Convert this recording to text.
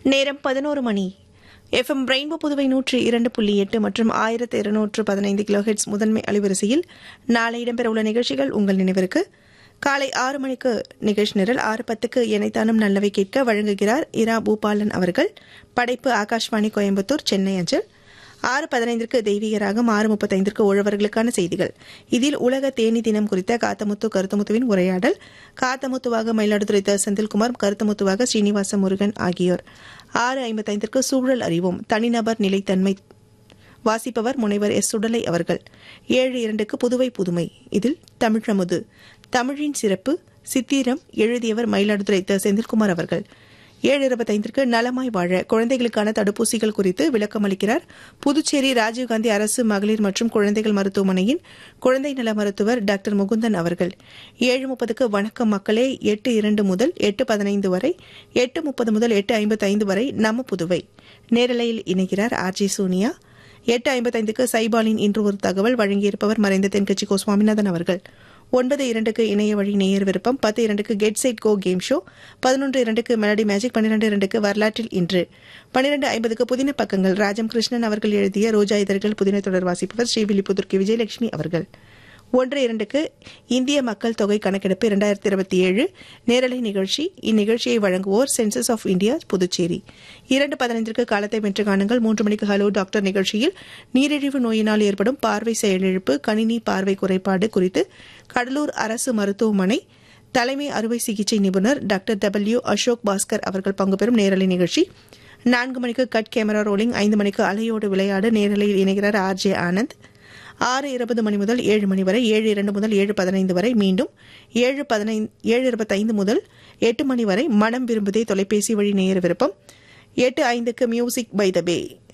நேரம் பதினோரு மணி FM rainbow Puduvai நூற்றி இரண்டு புள்ளி எட்டு மற்றும் ஆயிரத்து இருநூற்று பதினைந்து கிலோஹெட்ஸ் முதன்மை அலைவரிசையில் நாளை இடம்பெறவுள்ள நிகழ்ச்சிகள் உங்கள் நினைவிற்கு காலை ஆறு மணிக்கு நிகழ்ச்சி நிரல் ஆறு பத்துக்கு இணைத்தானும் நல்லவை கேட்க வழங்குகிறார் இரா பூபாலன் அவர்கள் படைப்பு ஆகாஷ்வாணி கோயம்புத்தூர் சென்னை அஞ்சல் ஆறு பதினைந்திற்கு தெய்வீக ராகம் ஆறு முப்பத்தைந்திற்கு உழவர்களுக்கான செய்திகள் இதில் உலக தேனி தினம் குறித்த காத்தமுத்து கருத்தமுத்துவின் உரையாடல் காத்தமுத்துவாக மயிலாடுதுறை த செந்தில்குமார் கருத்தமுத்துவாக ஸ்ரீனிவாச முருகன் ஆகியோர் ஆறு ஐம்பத்தைந்திற்கு சூழல் அறிவோம் தனிநபர் நிலைத்தன்மை வாசிப்பவர் முனைவர் எஸ் சுடலை அவர்கள் ஏழு இரண்டுக்கு புதுவை புதுமை இதில் தமிழமுது தமிழின் சிறப்பு சித்திரம் எழுதியவர் மயிலாடுதுறை த செந்தில்குமார் அவர்கள் ஏழு இருபத்தைந்திற்கு நலமாய் வாழ குழந்தைகளுக்கான தடுப்பூசிகள் குறித்து விளக்கம் அளிக்கிறார் புதுச்சேரி ராஜீவ்காந்தி அரசு மகளிர் மற்றும் குழந்தைகள் மருத்துவமனையின் குழந்தை நல மருத்துவர் டாக்டர் முகுந்தன் அவர்கள் ஏழு முப்பதுக்கு வணக்கம் மக்களே எட்டு இரண்டு முதல் எட்டு பதினைந்து வரை எட்டு முப்பது முதல் எட்டு ஐம்பத்தைந்து வரை நம்ம புதுவை நேரலையில் இணைகிறார் ஆர் ஜி சோனியா எட்டு ஐம்பத்தைந்துக்கு சைபாலின் இன்று ஒரு தகவல் வழங்கியிருப்பவர் மறைந்த தென்கட்சி கோ சுவாமிநாதன் அவர்கள் ஒன்பது இரண்டுக்கு இணைய வழி நேயர் விருப்பம் பத்து இரண்டுக்கு get set go game show பதினொன்று இரண்டுக்கு மெலடி மேஜிக் பன்னிரண்டு இரண்டுக்கு வரலாற்றில் இன்று பன்னிரண்டு ஐம்பதுக்கு புதின பக்கங்கள் ராஜம் கிருஷ்ணன் அவர்கள் எழுதிய ரோஜா இதழ்கள் புதின தொடர் வாசிப்பவர் ஸ்ரீவில்லிபுத்தூர்க்கு விஜயலட்சுமி அவர்கள் ஒன்று இரண்டுக்கு இந்திய மக்கள் தொகை கணக்கெடுப்பு இரண்டாயிரத்தி இருபத்தி ஏழு நேரலை நிகழ்ச்சி இந்நிகழ்ச்சியை வழங்குவோர் சென்சஸ் ஆஃப் இந்தியா புதுச்சேரி இரண்டு பதினைந்திற்கு காலத்தை வென்று காணுங்கள் மூன்று மணிக்கு ஹலோ டாக்டர் நிகழ்ச்சியில் நீரிழிவு நோயினால் ஏற்படும் பார்வை செயலிழப்பு கணினி பார்வை குறைபாடு குறித்து கடலூர் அரசு மருத்துவமனை தலைமை அறுவை சிகிச்சை நிபுணர் டாக்டர் டபிள்யூ அசோக் பாஸ்கர் அவர்கள் பங்கு பெறும் நேரலை நிகழ்ச்சி நான்கு மணிக்கு கட் கேமரா ரோலிங் ஐந்து மணிக்கு அலையோடு விளையாடு நேரலையில் இணைகிறார் ஆர் ஜே ஆனந்த் ஆறு இருபது மணி முதல் ஏழு மணி வரை ஏழு இரண்டு முதல் ஏழு பதினைந்து வரை மீண்டும் ஏழு பதினைந்து ஏழு இருபத்தைந்து முதல் எட்டு மணி வரை மனம் விரும்புதே தொலைபேசி வழி நேர விருப்பம் எட்டு ஐந்துக்கு மியூசிக் பை த பே